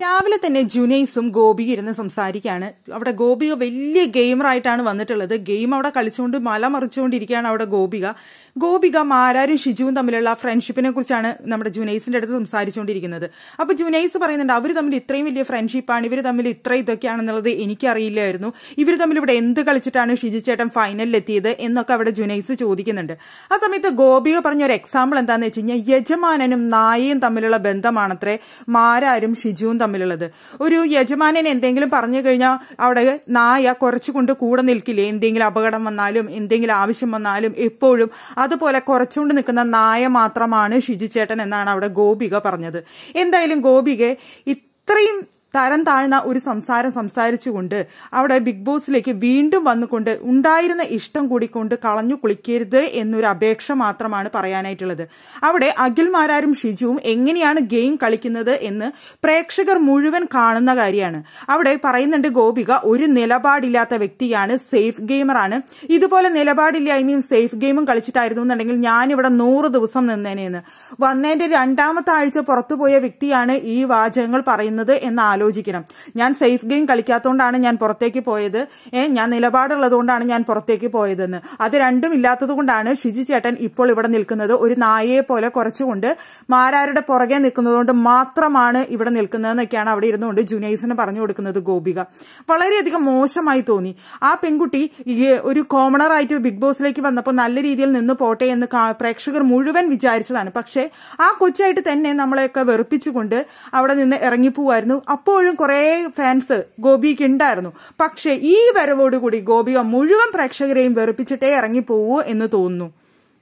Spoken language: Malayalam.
രാവിലെ തന്നെ ജുനൈസും ഗോപിക ഇരുന്ന് സംസാരിക്കുകയാണ് അവിടെ ഗോപിക വലിയ ഗെയിമറായിട്ടാണ് വന്നിട്ടുള്ളത് ഗെയിം അവിടെ കളിച്ചുകൊണ്ട് മല മറിച്ചുകൊണ്ടിരിക്കുകയാണ് അവിടെ ഗോപിക ഗോപിക മാരാരും ഷിജുവും തമ്മിലുള്ള ഫ്രണ്ട്ഷിപ്പിനെ കുറിച്ചാണ് നമ്മുടെ ജുനൈസിന്റെ അടുത്ത് സംസാരിച്ചുകൊണ്ടിരിക്കുന്നത് അപ്പൊ ജുനൈസ് പറയുന്നുണ്ട് അവർ തമ്മിൽ ഇത്രയും വലിയ ഫ്രണ്ട്ഷിപ്പാണ് ഇവർ തമ്മിൽ ഇത്ര ഇതൊക്കെയാണെന്നുള്ളത് എനിക്കറിയില്ലായിരുന്നു ഇവർ തമ്മിൽ ഇവിടെ എന്ത് കളിച്ചിട്ടാണ് ഷിജു ചേട്ടൻ ഫൈനലിൽ എത്തിയത് എന്നൊക്കെ അവിടെ ജുനൈസ് ചോദിക്കുന്നുണ്ട് ആ സമയത്ത് ഗോപിക പറഞ്ഞ ഒരു എക്സാമ്പിൾ എന്താന്ന് വെച്ച് കഴിഞ്ഞാൽ യജമാനനും നായയും തമ്മിലുള്ള ബന്ധമാണത്രേ മാരാരും ഷിജുവും തമ്മിലുള്ളത് ഒരു യജമാനൻ എന്തെങ്കിലും പറഞ്ഞു കഴിഞ്ഞാൽ അവിടെ നായ കുറച്ചുകൊണ്ട് കൂടെ നിൽക്കില്ലേ എന്തെങ്കിലും അപകടം വന്നാലും എന്തെങ്കിലും ആവശ്യം വന്നാലും എപ്പോഴും അതുപോലെ കുറച്ചുകൊണ്ട് നിൽക്കുന്ന നായ മാത്രമാണ് ഷിജു ചേട്ടൻ എന്നാണ് അവിടെ ഗോപിക പറഞ്ഞത് എന്തായാലും ഗോപിക ഇത്രയും തരം താഴ്ന്ന ഒരു സംസാരം സംസാരിച്ചുകൊണ്ട് അവിടെ ബിഗ് ബോസിലേക്ക് വീണ്ടും വന്നുകൊണ്ട് ഉണ്ടായിരുന്ന ഇഷ്ടം കൂടിക്കൊണ്ട് കളഞ്ഞു കുളിക്കരുത് എന്നൊരു അപേക്ഷ മാത്രമാണ് പറയാനായിട്ടുള്ളത് അവിടെ അഖിൽമാരാരും ഷിജുവും എങ്ങനെയാണ് ഗെയിം കളിക്കുന്നത് എന്ന് പ്രേക്ഷകർ മുഴുവൻ കാണുന്ന കാര്യമാണ് അവിടെ പറയുന്നുണ്ട് ഗോപിക ഒരു നിലപാടില്ലാത്ത വ്യക്തിയാണ് സേഫ് ഗെയിമറാണ് ഇതുപോലെ നിലപാടില്ലായ്മയും സേഫ് ഗെയിമും കളിച്ചിട്ടായിരുന്നു എന്നുണ്ടെങ്കിൽ ഞാനിവിടെ നൂറ് ദിവസം നിന്നേനെന്ന് വന്നതിന്റെ രണ്ടാമത്തെ ആഴ്ച പുറത്തുപോയ വ്യക്തിയാണ് ഈ വാചകങ്ങൾ പറയുന്നത് എന്ന് ആലോചിക്കണം ഞാൻ സേഫ് ഗെയിം കളിക്കാത്തതുകൊണ്ടാണ് ഞാൻ പുറത്തേക്ക് പോയത് ഏ ഞാൻ നിലപാടുള്ളതുകൊണ്ടാണ് ഞാൻ പുറത്തേക്ക് പോയതെന്ന് അത് രണ്ടും ഇല്ലാത്തത് കൊണ്ടാണ് ഷിജി ചേട്ടൻ ഇപ്പോൾ ഇവിടെ നിൽക്കുന്നത് ഒരു നായയെ പോലെ കുറച്ചുകൊണ്ട് മാരാരുടെ പുറകെ നിൽക്കുന്നതുകൊണ്ട് മാത്രമാണ് ഇവിടെ നിൽക്കുന്നതെന്നൊക്കെയാണ് അവിടെ ഇരുന്നുകൊണ്ട് ജുനൈസിന് പറഞ്ഞു കൊടുക്കുന്നത് ഗോപിക വളരെയധികം മോശമായി തോന്നി ആ പെൺകുട്ടി ഈ ഒരു കോമണർ ആയിട്ട് ബിഗ് ബോസിലേക്ക് വന്നപ്പോൾ നല്ല രീതിയിൽ നിന്ന് പോട്ടെ എന്ന് കാ- പ്രേക്ഷകർ മുഴുവൻ വിചാരിച്ചതാണ് പക്ഷേ ആ കൊച്ചായിട്ട് തന്നെ നമ്മളെയൊക്കെ വെറുപ്പിച്ചുകൊണ്ട് അവിടെ നിന്ന് ഇറങ്ങിപ്പോവായിരുന്നു അപ്പോഴും കുറെ ഫാൻസ് ഗോപിക്ക് ഉണ്ടായിരുന്നു പക്ഷേ ഈ വരവോടുകൂടി ഗോപിക മുഴുവൻ പ്രേക്ഷകരെയും വെറുപ്പിച്ചിട്ടേ ഇറങ്ങിപ്പോവൂ എന്ന് തോന്നുന്നു